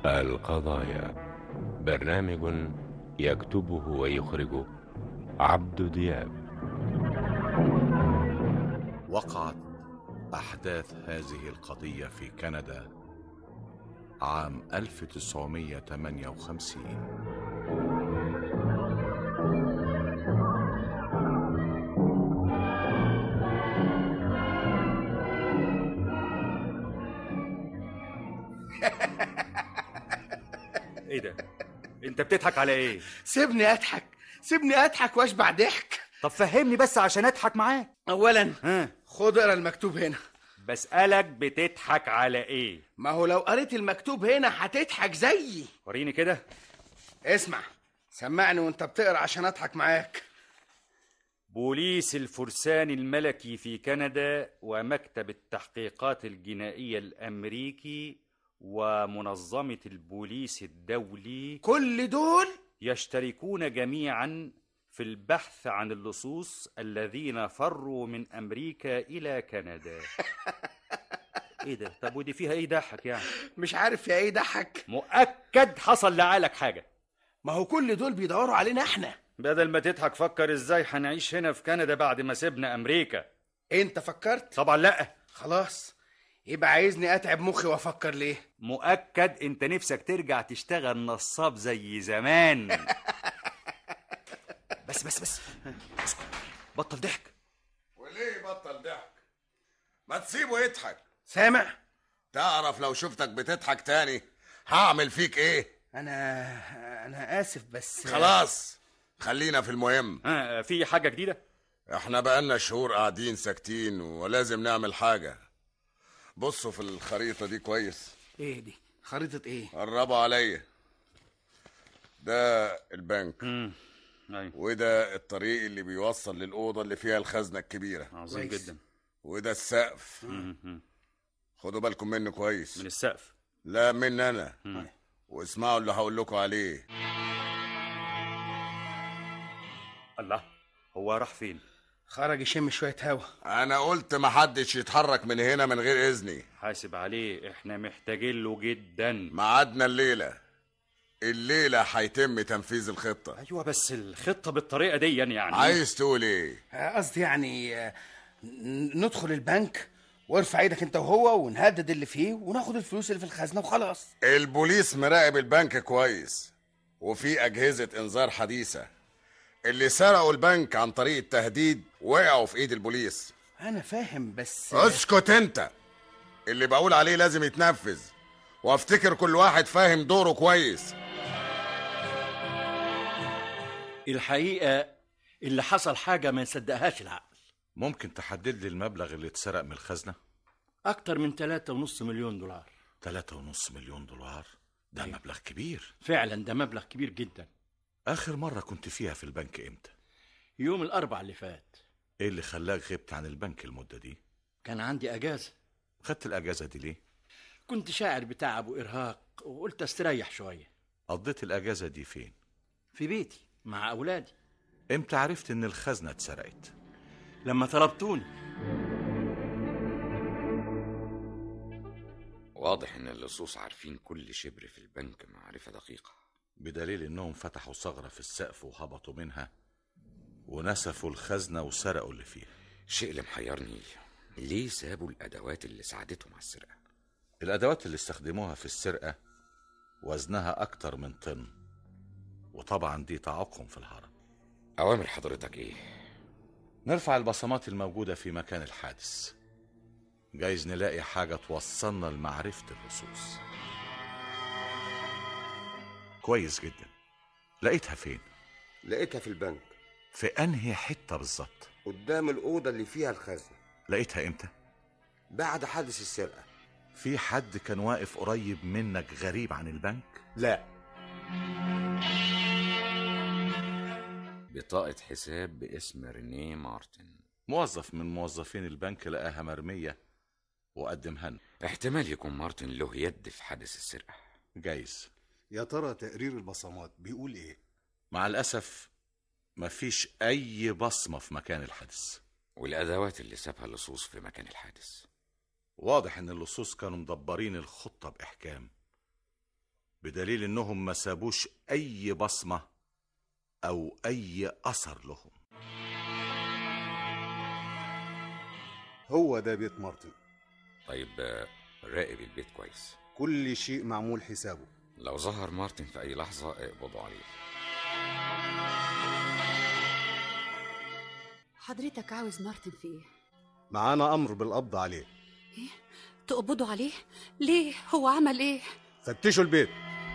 القضايا برنامج يكتبه ويخرجه عبد دياب وقعت أحداث هذه القضية في كندا عام 1958 ايه ده انت بتضحك على ايه سيبني اضحك سيبني اضحك واشبع ضحك طب فهمني بس عشان اضحك معاك اولا ها خد اقرا المكتوب هنا بسألك بتضحك على ايه ما هو لو قريت المكتوب هنا هتضحك زيي وريني كده اسمع سمعني وانت بتقرا عشان اضحك معاك بوليس الفرسان الملكي في كندا ومكتب التحقيقات الجنائية الأمريكي ومنظمة البوليس الدولي كل دول يشتركون جميعا في البحث عن اللصوص الذين فروا من أمريكا إلى كندا ايه ده طب ودي فيها ايه ضحك يعني مش عارف يا ايه ضحك مؤكد حصل لعقلك حاجة ما هو كل دول بيدوروا علينا احنا بدل ما تضحك فكر ازاي هنعيش هنا في كندا بعد ما سيبنا امريكا انت فكرت طبعا لا خلاص يبقى عايزني اتعب مخي وافكر ليه مؤكد انت نفسك ترجع تشتغل نصاب زي زمان بس بس بس اسكت بطل ضحك وليه بطل ضحك ما تسيبه يضحك سامع تعرف لو شفتك بتضحك تاني هعمل فيك ايه انا انا اسف بس خلاص خلينا في المهم آه في حاجة جديدة احنا بقالنا شهور قاعدين ساكتين ولازم نعمل حاجة بصوا في الخريطة دي كويس ايه دي خريطة ايه قربوا عليا ده البنك ايوه وده الطريق اللي بيوصل للأوضة اللي فيها الخزنة الكبيرة عظيم كويس. جدا وده السقف مم. خدوا بالكم منه كويس من السقف لا من انا واسمعوا اللي هقول لكم عليه الله هو راح فين خرج يشم شوية هوا انا قلت محدش يتحرك من هنا من غير اذني حاسب عليه احنا محتاجين له جدا ميعادنا الليلة الليلة هيتم تنفيذ الخطة ايوه بس الخطة بالطريقة دي يعني عايز تقول ايه آه، قصدي يعني آه، ن- ندخل البنك وارفع ايدك انت وهو ونهدد اللي فيه وناخد الفلوس اللي في الخزنة وخلاص البوليس مراقب البنك كويس وفي أجهزة إنذار حديثة اللي سرقوا البنك عن طريق التهديد وقعوا في إيد البوليس انا فاهم بس اسكت أنت اللي بقول عليه لازم يتنفذ وافتكر كل واحد فاهم دوره كويس الحقيقة اللي حصل حاجة ما يصدقهاش العقل ممكن تحدد لي المبلغ اللي اتسرق من الخزنة؟ أكتر من ثلاثة ونص مليون دولار تلاتة ونص مليون دولار ده مبلغ كبير فعلا ده مبلغ كبير جدا آخر مرة كنت فيها في البنك إمتى؟ يوم الأربع اللي فات إيه اللي خلاك غبت عن البنك المدة دي؟ كان عندي أجازة خدت الأجازة دي ليه؟ كنت شاعر بتعب وإرهاق وقلت استريح شوية قضيت الأجازة دي فين؟ في بيتي مع أولادي إمتى عرفت إن الخزنة اتسرقت؟ لما طلبتوني واضح ان اللصوص عارفين كل شبر في البنك معرفة دقيقة بدليل إنهم فتحوا ثغرة في السقف وهبطوا منها ونسفوا الخزنة وسرقوا اللي فيها الشيء اللي محيرني ليه سابوا الادوات اللي ساعدتهم على السرقة الأدوات اللي استخدموها في السرقة وزنها أكتر من طن وطبعا دي تعاقهم في الهرم اوامر حضرتك ايه نرفع البصمات الموجودة في مكان الحادث جايز نلاقي حاجة توصلنا لمعرفة اللصوص كويس جدا لقيتها فين؟ لقيتها في البنك في أنهي حتة بالظبط؟ قدام الأوضة اللي فيها الخزنة لقيتها إمتى؟ بعد حادث السرقة في حد كان واقف قريب منك غريب عن البنك؟ لا بطاقة حساب باسم رينيه مارتن موظف من موظفين البنك لقاها مرمية وقدمها لنا احتمال يكون مارتن له يد في حادث السرقة جايز يا ترى تقرير البصمات بيقول ايه مع الأسف مفيش أي بصمة في مكان الحادث والادوات اللي سابها اللصوص في مكان الحادث واضح إن اللصوص كانوا مدبرين الخطة بإحكام بدليل انهم ما سابوش اي بصمة او اي اثر لهم هو ده بيت مارتن طيب آه، راقب البيت كويس كل شيء معمول حسابه لو ظهر مارتن في أي لحظة اقبضوا عليه حضرتك عاوز مارتن في ايه؟ معانا امر بالقبض عليه تقبضوا عليه؟ ليه؟ هو عمل ايه؟ فتشوا البيت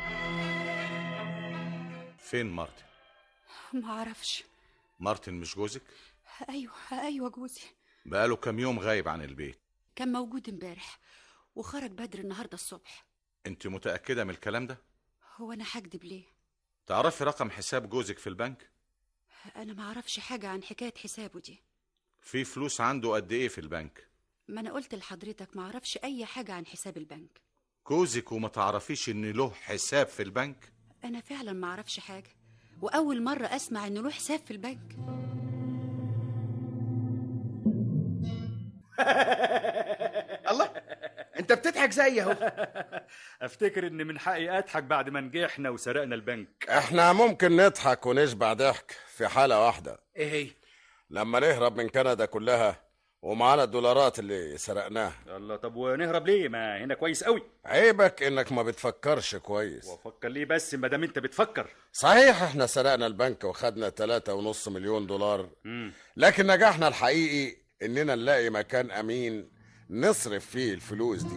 فين مارتن ما اعرفش مارتن مش جوزك ايوه ايوه جوزي بقاله كام يوم غايب عن البيت كان موجود امبارح وخرج بدري النهارده الصبح انت متأكدة من الكلام ده هو انا هكدب ليه؟ تعرفي رقم حساب جوزك في البنك انا ما اعرفش حاجه عن حكايه حسابه دي في فلوس عنده قد ايه في البنك ما انا قلت لحضرتك ما اعرفش اي حاجه عن حساب البنك جوزك وما تعرفيش ان له حساب في البنك انا فعلا ما اعرفش حاجه واول مره اسمع انه له حساب في البنك الله انت بتضحك زي اهو افتكر ان من حقي اضحك بعد ما نجحنا وسرقنا البنك احنا ممكن نضحك ونشبع ضحك في حالة واحدة ايه هي لما نهرب من كندا كلها ومعانا الدولارات اللي سرقناها الله طب ونهرب ليه ما هنا كويس قوي عيبك انك ما بتفكرش كويس وافكر ليه بس ما دام انت بتفكر صحيح احنا سرقنا البنك وخدنا تلاتة ونص مليون دولار مم. لكن نجاحنا الحقيقي اننا نلاقي مكان امين نصرف فيه الفلوس دي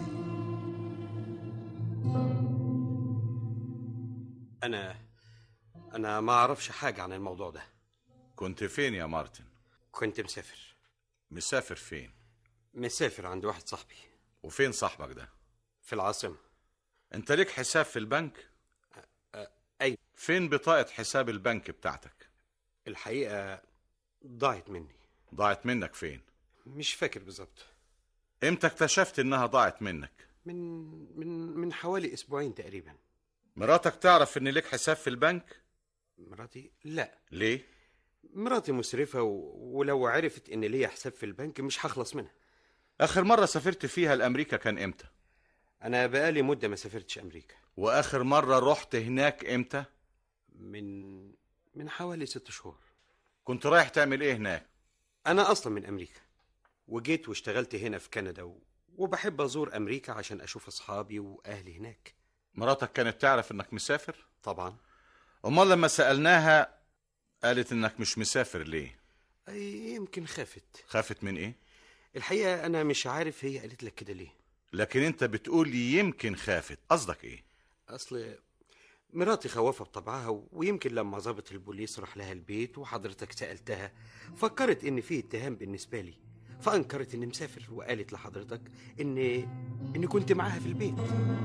انا انا ما اعرفش حاجه عن الموضوع ده كنت فين يا مارتن كنت مسافر مسافر فين مسافر عند واحد صاحبي وفين صاحبك ده في العاصمه انت ليك حساب في البنك اي فين بطاقة حساب البنك بتاعتك الحقيقه ضاعت مني ضاعت منك فين مش فاكر بالظبط امتى اكتشفت انها ضاعت منك من من من حوالي اسبوعين تقريبا مراتك تعرف ان ليك حساب في البنك مراتي لا ليه مراتي مسرفه و... ولو عرفت ان ليا حساب في البنك مش هخلص منها اخر مرة سافرت فيها لامريكا كان امتى انا بقالي مده ما سافرتش امريكا واخر مرة رحت هناك امتى من من حوالي ست شهور كنت رايح تعمل ايه هناك انا اصلا من امريكا وجيت واشتغلت هنا في كندا و... وبحب ازور امريكا عشان اشوف اصحابي واهلي هناك مراتك كانت تعرف انك مسافر طبعا امال لما سألناها قالت انك مش مسافر ليه أي يمكن خافت خافت من ايه الحقيقه انا مش عارف هي قالت لك كده ليه لكن انت بتقول يمكن خافت قصدك ايه اصل مراتي خوافه بطبعها و- ويمكن لما ظابط البوليس راح لها البيت وحضرتك سالتها فكرت ان في اتهام بالنسبه لي فانكرت اني مسافر وقالت لحضرتك ان اني كنت معاها في البيت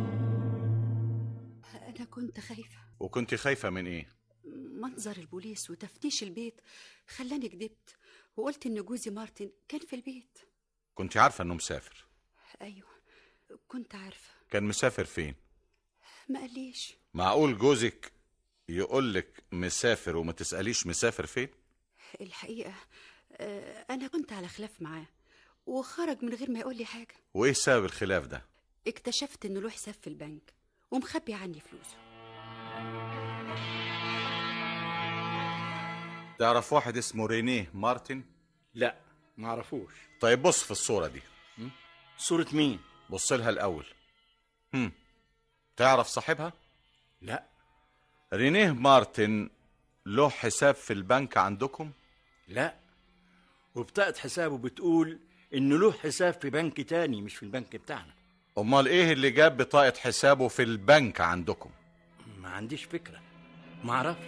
انا كنت خايفه وكنت خايفة من ايه منظر البوليس وتفتيش البيت خلاني كدبت وقلت ان جوزي مارتن كان في البيت كنت عارفة انه مسافر ايوه كنت عارفه كان مسافر فين ما قاليش معقول جوزك يقولك مسافر وما تسأليش مسافر فين الحقيقه آه، انا كنت على خلاف معاه وخرج من غير ما يقول لي حاجه وايه سبب الخلاف ده اكتشفت انه له حساب في البنك ومخبي عني فلوسه تعرف واحد اسمه رينيه مارتن لا معرفوش طيب بص في الصورة دي صورة مين بص لها الأول هم. تعرف صاحبها لا رينيه مارتن له حساب في البنك عندكم لا وبطاقة حسابه بتقول انه له حساب في بنك تاني مش في البنك بتاعنا امال ايه اللي جاب بطاقة حسابه في البنك عندكم ما عنديش فكرة ما اعرفش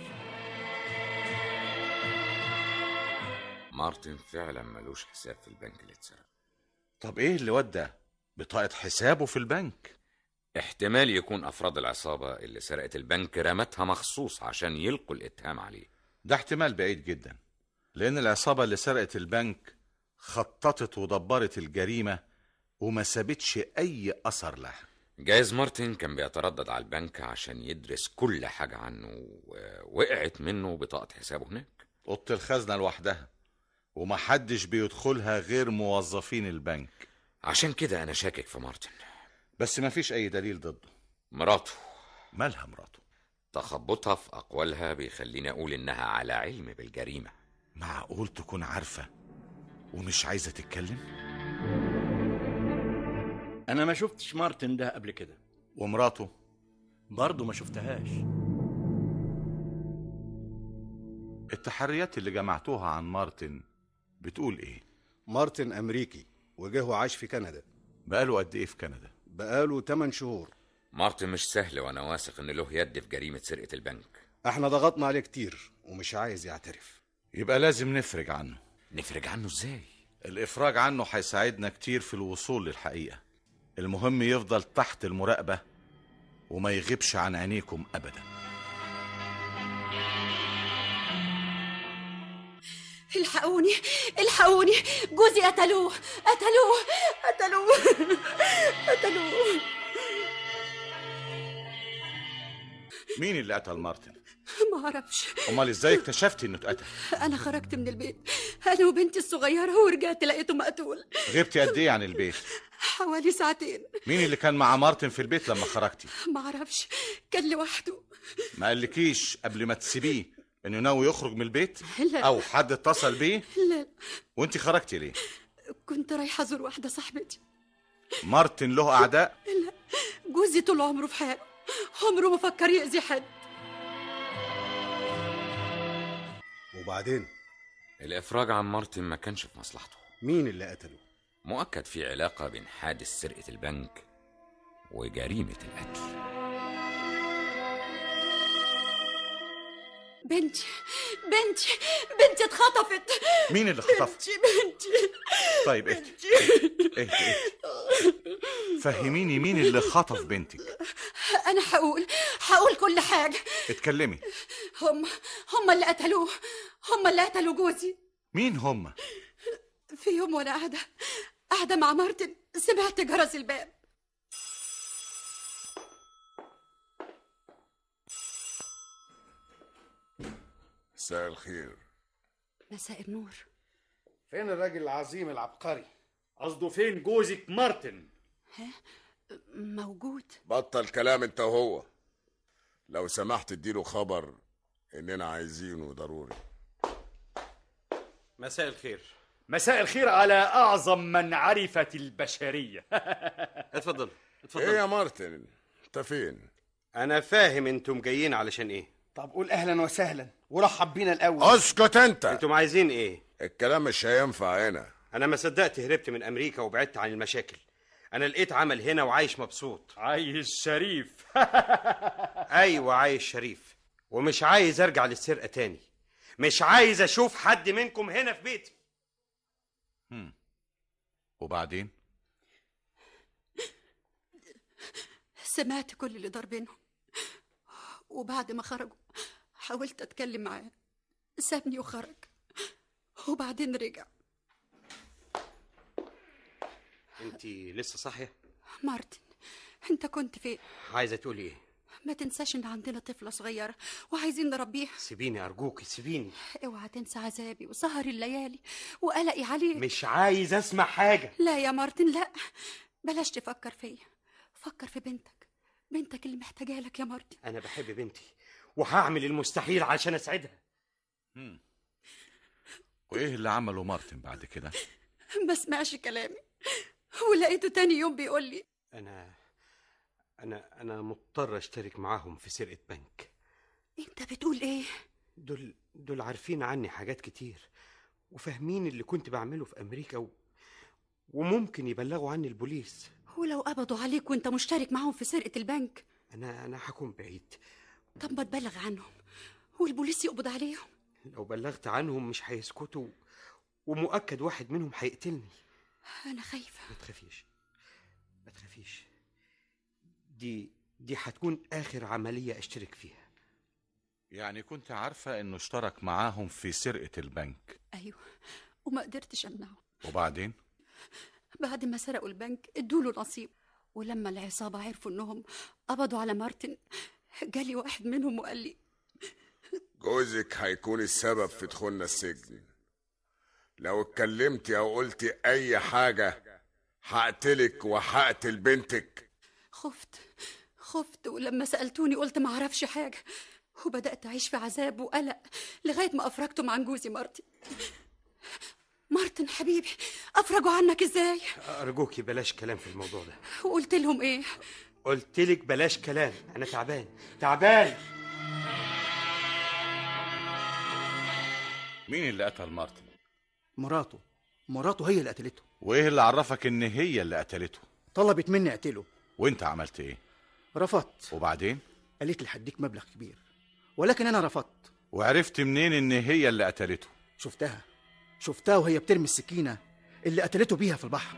مارتن فعلا ملوش حساب في البنك اللي اتسرق طب ايه اللي ودى بطاقة حسابه في البنك احتمال يكون افراد العصابه اللي سرقت البنك رمتها مخصوص عشان يلقوا الاتهام عليه ده احتمال بعيد جدا لان العصابة اللي سرقت البنك خططت ودبرت الجريمة وما سابتش اي اثر لها جايز مارتن كان بيتردد على البنك عشان يدرس كل حاجه عنه ووقعت منه بطاقه حسابه هناك اوضه الخزنة لوحدها ومحدش بيدخلها غير موظفين البنك عشان كده انا شاكك في مارتن بس مفيش اي دليل ضده مراته مالها مراته تخبطها في أقوالها بيخليني أقول إنها على علم بالجريمة معقول تكون عارفة ومش عايزة تتكلم انا ما شفتش مارتن ده قبل كده ومراته برضه ما شفتهاش التحريات اللي جمعتوها عن مارتن بتقول ايه مارتن أمريكي وجه وعاش في كندا بقاله قد ايه في كندا بقاله 8 شهور مارتن مش سهل وأنا واثق إن له يد في جريمة سرقة البنك احنا ضغطنا عليه كتير ومش عايز يعترف يبقى لازم نفرج عنه نفرج عنه إزاي؟ الإفراج عنه هيساعدنا كتير في الوصول للحقيقة المهم يفضل تحت المراقبة وما يغيبش عن عينيكم أبدا الحقوني الحقوني جوزي قتلوه قتلوه قتلوه قتلوه مين اللي قتل مارتن ما اعرفش امال ازاي اكتشفتي انه اتقتل انا خرجت من البيت انا وبنتي الصغيره ورجعت لقيته مقتول غبتي قد ايه عن البيت حوالي ساعتين مين اللي كان مع مارتن في البيت لما خرجتي ما اعرفش كان لوحده ما قالكيش قبل ما تسيبيه انه ناوي يخرج من البيت لا. او حد اتصل بيه لا وانت خرجتي ليه كنت رايحه ازور واحده صاحبتي مارتن له اعداء لا جوزي طول عمره في حاله عمره ما فكر يأذي حد وبعدين الإفراج عن مارتن ما كانش في مصلحته مين اللي قتله مؤكد في علاقة بين حادث سرقة البنك وجريمة القتل بنتي بنتي بنتي اتخطفت مين اللي خطف بنتي بنتي طيب اهدي اهدي اهدي فهميني مين اللي خطف بنتك انا هقول هقول كل حاجه اتكلمي هم هم اللي قتلوه هم اللي قتلوا جوزي مين هم في يوم وانا قاعده قاعده مع مارتن سمعت جرس الباب مساء الخير مساء النور فين الراجل العظيم العبقري قصده فين جوزك مارتن موجود بطل كلام انت وهو لو سمحت اديله خبر اننا عايزينه ضروري مساء الخير مساء الخير على أعظم من عرفت البشرية اتفضل اتفضل ايه يا مارتن انت فين انا فاهم انتم جايين علشان ايه طب قول اهلا وسهلا ورحب بينا الاول اسكت انت انتم عايزين ايه الكلام مش هينفع هنا انا ما صدقت هربت من امريكا وبعدت عن المشاكل انا لقيت عمل هنا وعايش مبسوط عايش شريف ايوه عايش شريف ومش عايز ارجع للسرقه تاني مش عايز اشوف حد منكم هنا في بيتي هم. وبعدين سمعت كل اللي دار بينهم وبعد ما خرجوا حاولت اتكلم معاه سابني وخرج وبعدين رجع انت لسه صاحيه مارتن انت كنت فين عايزه تقولي ايه ما تنساش ان عندنا طفله صغيره وعايزين نربيها سيبيني ارجوكي سيبيني اوعى تنسى عذابي وسهر الليالي وقلقي عليك مش عايز اسمع حاجه لا يا مارتن لا بلاش تفكر فيا فكر في بنتك بنتك اللي محتاجاها لك يا مارتن انا بحب بنتي وهعمل المستحيل عشان اسعدها هم. وايه اللي عمله مارتن بعد كده ما سمعش كلامي ولقيته تاني يوم بيقول لي انا انا انا مضطر اشترك معاهم في سرقه بنك انت بتقول ايه دول دول عارفين عني حاجات كتير وفاهمين اللي كنت بعمله في امريكا و... وممكن يبلغوا عني البوليس ولو قبضوا عليك وانت مشترك معاهم في سرقه البنك انا انا هكون بعيد طب ما تبلغ عنهم والبوليس يقبض عليهم لو بلغت عنهم مش هيسكتوا ومؤكد واحد منهم هيقتلني انا خايفه ما تخافيش ما تخافيش دي دي هتكون اخر عمليه اشترك فيها يعني كنت عارفة انه اشترك معاهم في سرقة البنك ايوه وما قدرتش امنعه وبعدين بعد ما سرقوا البنك ادوله نصيب ولما العصابه عرفوا انهم قبضوا على مارتن جالي واحد منهم وقال لي جوزك هيكون السبب في دخولنا السجن لو اتكلمتي او قلتي اي حاجة هقتلك وهقتل بنتك خفت خفت ولما سألتوني قلت ما أعرفش حاجة وبدأت أعيش في عذاب وقلق لغاية ما أفرجتم عن جوزي مارتن مارتن حبيبي أفرجوا عنك إزاي ارجوكي بلاش كلام في الموضوع ده وقلت لهم إيه قلت لك بلاش كلام انا تعبان تعبان مين اللي قتل مارتن مراته مراته هي اللي قتلته وايه اللي عرفك ان هي اللي قتلته طلبت مني اقتله وانت عملت ايه رفضت وبعدين قالت لي هديك مبلغ كبير ولكن انا رفضت وعرفت منين ان هي اللي قتلته شفتها شفتها وهي بترمي السكينه اللي قتلته بيها في البحر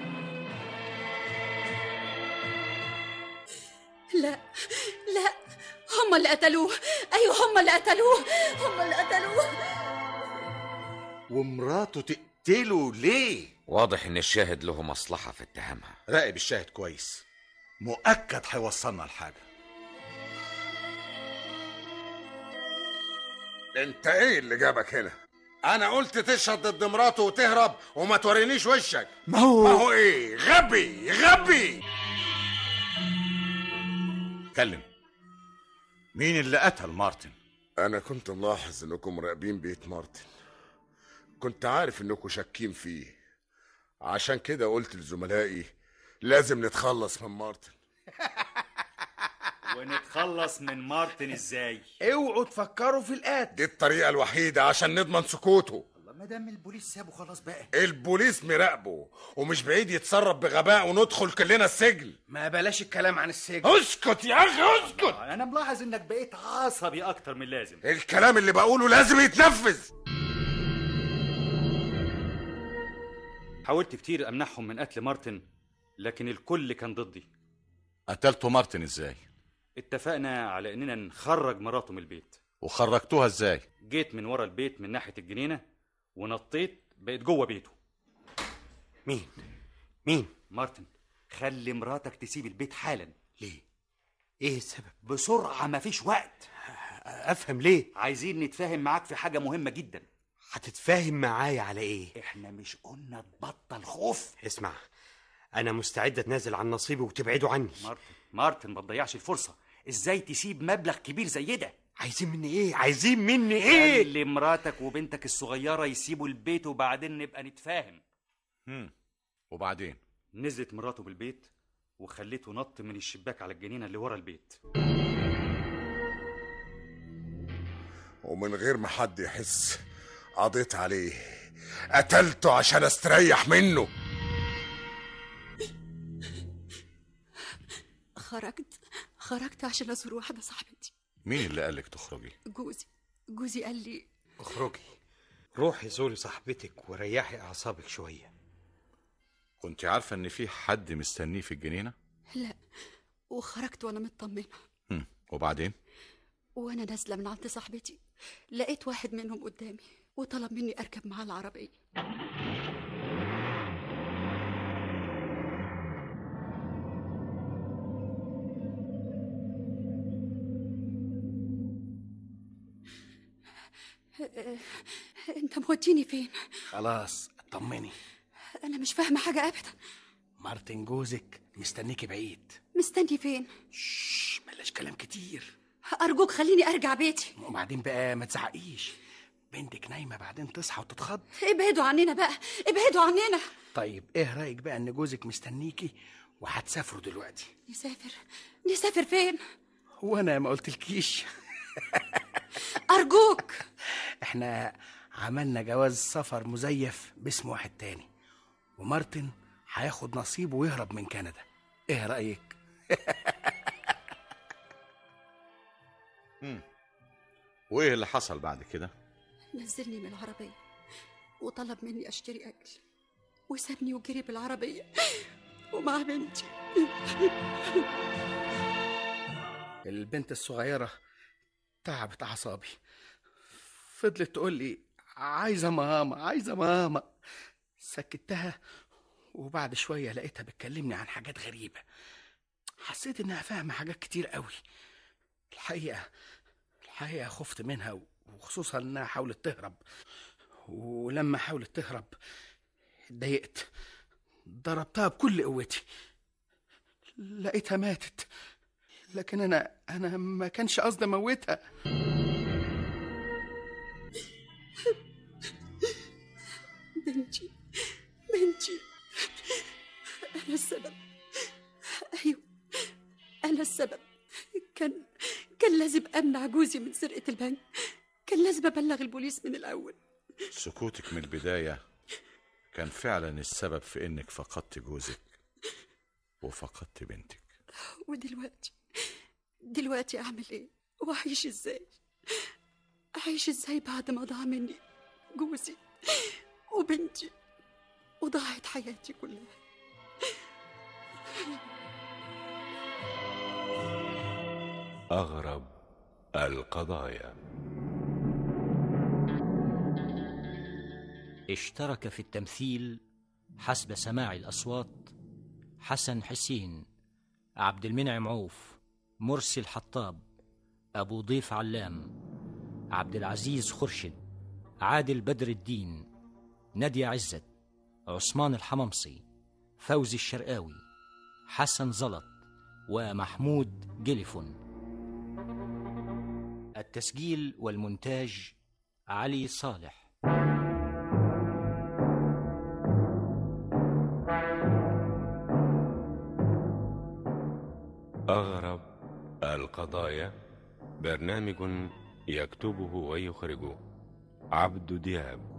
لا لا هم اللي قتلوه أيوة هم اللي قتلوه هم اللي قتلوه ومراته تقتله ليه واضح ان الشاهد له مصلحة في اتهامها راقب الشاهد كويس مؤكد هيوصلنا لحاجه انت ايه اللي جابك هنا انا قلت تشهد ضد مراته وتهرب وما تورينيش وشك ما هو ما هو ايه غبي غبي اتكلم مين اللي قتل مارتن انا كنت ملاحظ انكم مراقبين بيت مارتن كنت عارف انكم شاكين فيه عشان كده قلت لزملائي لازم نتخلص من مارتن ونتخلص من مارتن ازاي اوعوا تفكروا في القتل دي الطريقة الوحيدة عشان نضمن سكوته ما دام البوليس سابه خلاص بقى البوليس مراقبه ومش بعيد يتصرف بغباء وندخل كلنا السجن ما بلاش الكلام عن السجن اسكت يا اخي اسكت انا ملاحظ انك بقيت عصبي اكتر من اللازم الكلام اللي بقوله لازم يتنفذ حاولت كتير امنعهم من قتل مارتن لكن الكل كان ضدي قتلته مارتن ازاي اتفقنا على اننا نخرج مراته من البيت وخرجتوها ازاي جيت من ورا البيت من ناحيه الجنينه ونطيت بقيت جوه بيته مين مين مارتن خلي مراتك تسيب البيت حالا ليه ايه السبب بسرعه مفيش وقت افهم ليه عايزين نتفاهم معاك في حاجه مهمه جدا هتتفاهم معايا على ايه احنا مش قلنا تبطل خوف اسمع انا مستعد اتنازل عن نصيبي وتبعدوا عني مارتن مارتن ما تضيعش الفرصه ازاي تسيب مبلغ كبير زي ده عايزين مني ايه عايزين مني ايه خلي مراتك وبنتك الصغيره يسيبوا البيت وبعدين نبقى نتفاهم هم. وبعدين نزلت مراته بالبيت وخليته نط من الشباك على الجنينه اللي ورا البيت ومن غير ما حد يحس قضيت عليه قتلته عشان استريح منه خرجت خرجت عشان أزور واحدة صاحبتي مين اللي قالك تخرجي جوزي جوزي قال لي اخرجي روحي زوري صاحبتك وريحي اعصابك شويه كنت عارفه ان في حد مستنيه في الجنينه لا وخرجت وأنا مطمنة هم. وبعدين وأنا نازلة من عند صاحبتي لقيت واحد منهم قدامي وطلب مني أركب معاه العربية آه، انت موديني فين خلاص اطمني انا مش فاهمه حاجه ابدا مارتن جوزك مستنيكي بعيد مستني فين شش بلاش كلام كتير ارجوك خليني ارجع بيتي وبعدين بقى ما تزعقيش بنتك نايمه بعدين تصحى وتتخض ابعدوا عننا بقى ابعدوا عننا طيب ايه رايك بقى ان جوزك مستنيكي وهتسافروا دلوقتي نسافر نسافر فين وانا ما قلتلكيش ارجوك احنا عملنا جواز سفر مزيف باسم واحد تاني ومارتن هياخد نصيبه ويهرب من كندا ايه رايك هم. وايه اللي حصل بعد كده نزلني من العربيه وطلب مني اشتري اكل وسابني وجري بالعربيه ومع بنتي البنت الصغيره تعبت اعصابي فضلت تقول لي عايزه ماما عايزه ماما سكتها وبعد شويه لقيتها بتكلمني عن حاجات غريبه حسيت انها فاهمه حاجات كتير قوي الحقيقه الحقيقه خفت منها وخصوصا انها حاولت تهرب ولما حاولت تهرب اتضايقت ضربتها بكل قوتي لقيتها ماتت لكن انا انا ما كانش قصدي اموتها بنتي بنتي أنا السبب أيوة أنا السبب كان كان لازم أمنع جوزي من سرقة البنك كان لازم أبلغ البوليس من الأول سكوتك من البداية كان فعلا السبب في انك فقدت جوزك وفقدت بنتك ودلوقتي دلوقتي أعمل إيه وأعيش إزاي أعيش إزاي بعد ما ضاع مني جوزي وبنتي وضاعت حياتي كلها أغرب القضايا اشترك في التمثيل حسب سماع الأصوات حسن حسين عبد المنعم عوف مرسي الحطاب أبو ضيف علام عبد العزيز خرشد عادل بدر الدين نادية عزت عثمان الحممصي فوزي الشرقاوي حسن زلط ومحمود جليفون التسجيل والمونتاج علي صالح أغرب القضايا برنامج يكتبه ويخرجه عبد دياب